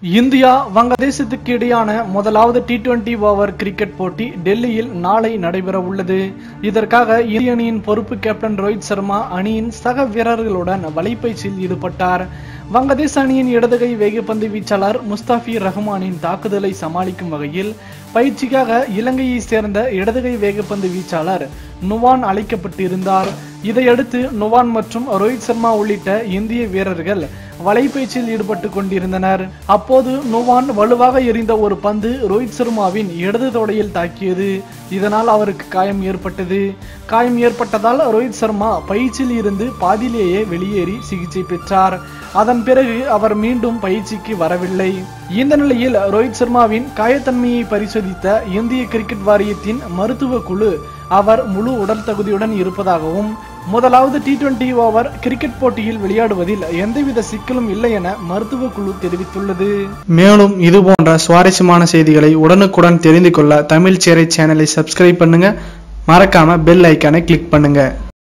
India வங்கதேசத்துக்கு இடையான முதலாவது T twenty over cricket போட்டி டெல்லியில் நாளை நடைபெற உள்ளது இதற்காக இந்திய அணியின் பொறுப்பு கேப்டன் ரோஹித் சர்மா அணியின் சக வீரர்களுடன் வலைப்பயிற்சியில் ஈடுபட்டார் வங்கதேச அணியின் இடதுகை வேகப்பந்து வீச்சாளர் முஸ்தாபி ரஹ்மானின் தாக்குதலை சமாளிக்கும் வகையில் பயிற்சிக்காக இலங்கையை சேர்ந்த இடதுகை வேகப்பந்து வீச்சாளர் நுவான் அழைக்கப்பட்டிருந்தார் இதையடுத்து நுவான் மற்றும் ரோஹித் சர்மா உள்ளிட்ட இந்திய வீரர்கள் வலைப்பயிற்சியில் ஈடுபட்டு கொண்டிருந்தனர் அப்போது நுவான் வலுவாக எறிந்த ஒரு பந்து ரோஹித் சர்மாவின் இடது தொடையில் தாக்கியது இதனால் அவருக்கு காயம் ஏற்பட்டது காயம் ஏற்பட்டதால் ரோஹித் சர்மா பயிற்சியில் இருந்து பாதியிலேயே வெளியேறி சிகிச்சை பெற்றார் அதன் பிறகு அவர் மீண்டும் பயிற்சிக்கு வரவில்லை இந்த நிலையில் ரோஹித் சர்மாவின் காயத்தன்மையை பரிசோதித்த இந்திய கிரிக்கெட் வாரியத்தின் மருத்துவ குழு அவர் முழு உடல் தகுதியுடன் இருப்பதாகவும் முதலாவது டி டுவெண்டி ஓவர் கிரிக்கெட் போட்டியில் விளையாடுவதில் எந்தவித சிக்கலும் இல்லை என மருத்துவ குழு தெரிவித்துள்ளது மேலும் இது போன்ற சுவாரஸ்யமான செய்திகளை உடனுக்குடன் தெரிந்து கொள்ள தமிழ் சேரை சேனலை சப்ஸ்கிரைப் பண்ணுங்க மறக்காம பெல் ஐக்கானை கிளிக் பண்ணுங்க